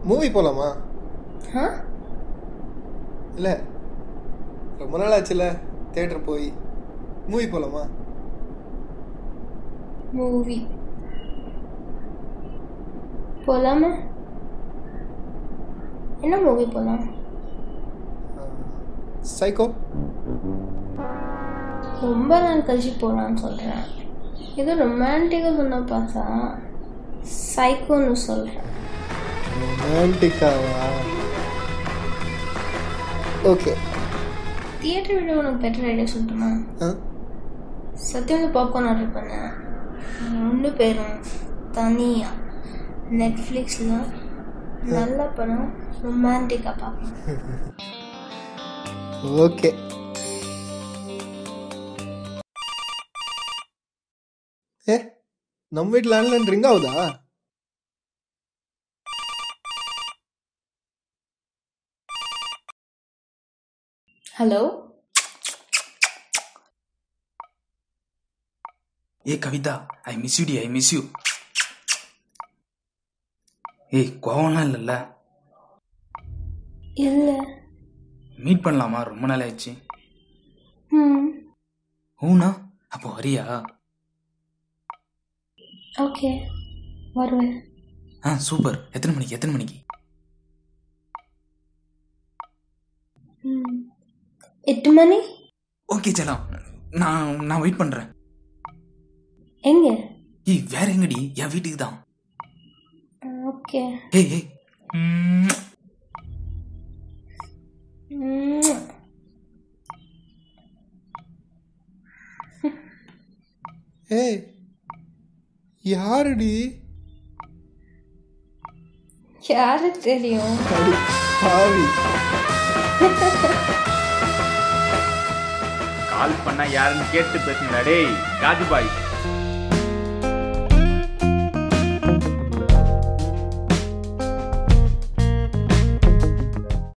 movie போகலாமா ஆ இல்லை ரொம்ப நாள் ஆச்சுல தேட்டர் போய் மூவி போகலாமா மூவி போகலாமா என்ன மூவி போகலாம் சைக்கோ ரொம்ப நாள் கழிச்சு போகலான்னு சொல்கிறேன் ஏதோ ரொமான்டிக்காக சொன்ன பார்த்தா சைக்கோன்னு சொல்கிறேன் ரொமான்டிக்காவா ஓகே தியேட்டர் விட உனக்கு பெட்டர் ஐடியா சொல்லட்டுமா ஆ சத்தியம் வந்து பாப்கார்ன் ஆர்டர் பண்ணேன் ரெண்டு பேரும் தனியாக நெட்ஃப்ளிக்ஸில் நல்ல படம் ரொமான்டிக்காக பார்க்கணும் ஓகே ஏ நம்ம வீட்டில் லேண்ட்லைன் ரிங் ஆகுதா ஹலோ ஏ கவிதா ஐ மிஸ் யூ டி ஐ மிஸ் யூ ஏய் கோவம்லாம் இல்லைல்ல இல்லை மீட் பண்ணலாமா ரொம்ப நாள் ஆயிடுச்சு ம் ஊனா அப்போ வரியா ஓகே வருவேன் ஆ சூப்பர் எத்தனை மணிக்கு எத்தனை மணிக்கு ம் எட்டு மணி ஓகே சலாம் நான் நான் வெயிட் பண்ணுறேன் எங்கே ஏய் வேற எங்கடி என் வீட்டுக்கு தான் ஓகே ஏய் ஏய் ம், ம் ஏய் யாருடி யாரு தெரியும் அடி பாவி கால் பண்ணா யாருன்னு கேட்டு பேசுங்கடா டேய் ராஜுபாய்